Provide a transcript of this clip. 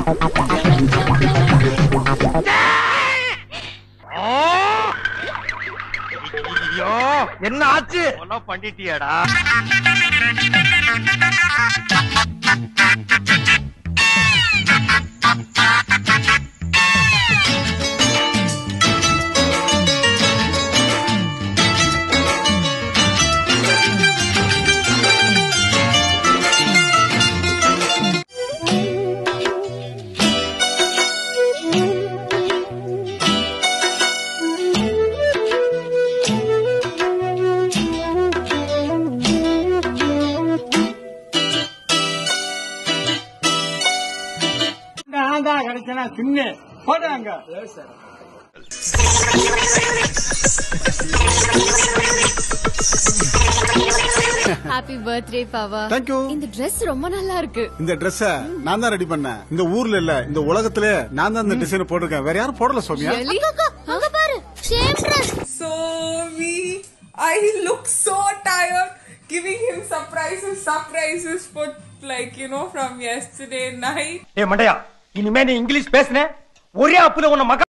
ஐயோ என்ன ஆச்சு பண்ணிட்டியாடா நான் தான் கிடைச்சனா சின்ன போட்டாங்க happy birthday Bava Thank you. இந்த Dress ரொம்ப நல்லா இருக்கு இந்த Dress நான் தான் ரெடி பண்ணேன் இந்த ஊர்ல இல்ல இந்த உலகத்திலே நான் தான் இந்த டிசைன் போட்டிருக்கேன் வேற யாரும் போடல சௌமியா Really? அங்க பாரு same Dress So we, I look so tired giving him surprises, surprises for like, you know, from yesterday night. ஏ மண்டையா இனிமே நீ இங்கிலீஷ் பேசுன ஒரே அப்புல உன்னை மக